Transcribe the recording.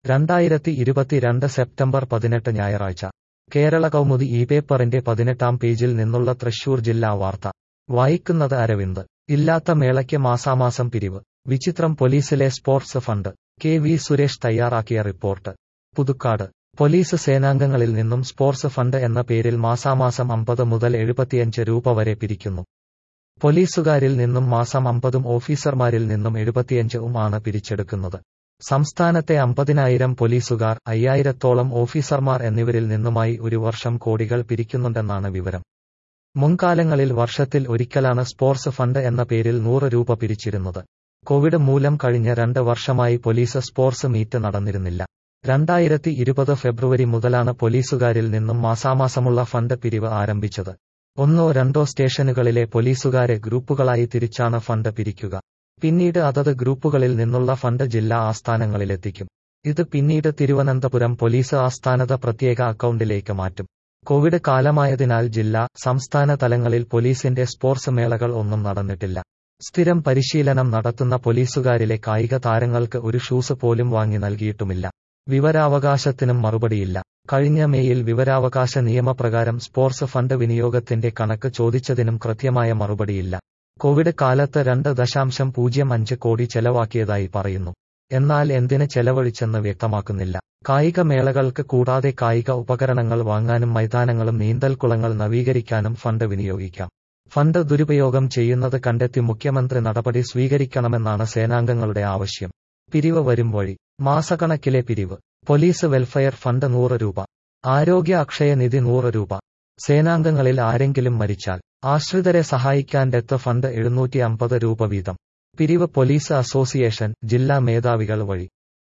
രണ്ടായിരത്തി ഇരുപത്തിരണ്ട് സെപ്റ്റംബർ പതിനെട്ട് ഞായറാഴ്ച കേരള കൗമുദി ഈ പേപ്പറിന്റെ പതിനെട്ടാം പേജിൽ നിന്നുള്ള തൃശൂർ ജില്ലാ വാർത്ത വായിക്കുന്നത് അരവിന്ദ് ഇല്ലാത്ത മേളയ്ക്ക് മാസാമാസം പിരിവ് വിചിത്രം പോലീസിലെ sports fund K V Suresh തയ്യാറാക്കിയ റിപ്പോർട്ട് പുതുക്കാട് പോലീസ് സേനാംഗങ്ങളിൽ നിന്നും സ്പോർട്സ് ഫണ്ട് എന്ന പേരിൽ മാസാമാസം അമ്പത് മുതൽ എഴുപത്തിയഞ്ച് രൂപ വരെ പിരിക്കുന്നു പോലീസുകാരിൽ നിന്നും മാസം അമ്പതും ഓഫീസർമാരിൽ നിന്നും എഴുപത്തിയഞ്ചും ആണ് പിരിച്ചെടുക്കുന്നത് സംസ്ഥാനത്തെ അമ്പതിനായിരം പോലീസുകാർ അയ്യായിരത്തോളം ഓഫീസർമാർ എന്നിവരിൽ നിന്നുമായി ഒരു വർഷം കോടികൾ പിരിക്കുന്നുണ്ടെന്നാണ് വിവരം മുൻകാലങ്ങളിൽ വർഷത്തിൽ ഒരിക്കലാണ് സ്പോർട്സ് ഫണ്ട് എന്ന പേരിൽ നൂറ് രൂപ പിരിച്ചിരുന്നത് കോവിഡ് മൂലം കഴിഞ്ഞ രണ്ട് വർഷമായി പോലീസ് സ്പോർട്സ് മീറ്റ് നടന്നിരുന്നില്ല രണ്ടായിരത്തി ഇരുപത് ഫെബ്രുവരി മുതലാണ് പോലീസുകാരിൽ നിന്നും മാസാമാസമുള്ള ഫണ്ട് പിരിവ് ആരംഭിച്ചത് ഒന്നോ രണ്ടോ സ്റ്റേഷനുകളിലെ പോലീസുകാരെ ഗ്രൂപ്പുകളായി തിരിച്ചാണ് ഫണ്ട് പിരിക്കുക പിന്നീട് അതത് ഗ്രൂപ്പുകളിൽ നിന്നുള്ള ഫണ്ട് ജില്ലാ ആസ്ഥാനങ്ങളിലെത്തിക്കും ഇത് പിന്നീട് തിരുവനന്തപുരം പോലീസ് ആസ്ഥാനത പ്രത്യേക അക്കൗണ്ടിലേക്ക് മാറ്റും കോവിഡ് കാലമായതിനാൽ ജില്ലാ സംസ്ഥാന തലങ്ങളിൽ പോലീസിന്റെ സ്പോർട്സ് മേളകൾ ഒന്നും നടന്നിട്ടില്ല സ്ഥിരം പരിശീലനം നടത്തുന്ന പോലീസുകാരിലെ കായിക താരങ്ങൾക്ക് ഒരു ഷൂസ് പോലും വാങ്ങി നൽകിയിട്ടുമില്ല വിവരാവകാശത്തിനും മറുപടിയില്ല കഴിഞ്ഞ മേയിൽ വിവരാവകാശ നിയമപ്രകാരം സ്പോർട്സ് ഫണ്ട് വിനിയോഗത്തിന്റെ കണക്ക് ചോദിച്ചതിനും കൃത്യമായ മറുപടിയില്ല കോവിഡ് കാലത്ത് രണ്ട് ദശാംശം പൂജ്യം അഞ്ച് കോടി ചെലവാക്കിയതായി പറയുന്നു എന്നാൽ എന്തിന് ചെലവഴിച്ചെന്ന് വ്യക്തമാക്കുന്നില്ല കായിക മേളകൾക്ക് കൂടാതെ കായിക ഉപകരണങ്ങൾ വാങ്ങാനും മൈതാനങ്ങളും നീന്തൽക്കുളങ്ങൾ നവീകരിക്കാനും ഫണ്ട് വിനിയോഗിക്കാം ഫണ്ട് ദുരുപയോഗം ചെയ്യുന്നത് കണ്ടെത്തി മുഖ്യമന്ത്രി നടപടി സ്വീകരിക്കണമെന്നാണ് സേനാംഗങ്ങളുടെ ആവശ്യം പിരിവ് വരും വഴി മാസക്കണക്കിലെ പിരിവ് പോലീസ് വെൽഫെയർ ഫണ്ട് നൂറ് രൂപ ആരോഗ്യ അക്ഷയ നിധി നൂറ് രൂപ സേനാംഗങ്ങളിൽ ആരെങ്കിലും മരിച്ചാൽ ആശ്രിതരെ സഹായിക്കാൻ ഡെത്ത് ഫണ്ട് എഴുന്നൂറ്റി അമ്പത് രൂപ വീതം പിരിവ് പോലീസ് അസോസിയേഷൻ ജില്ലാ മേധാവികൾ വഴി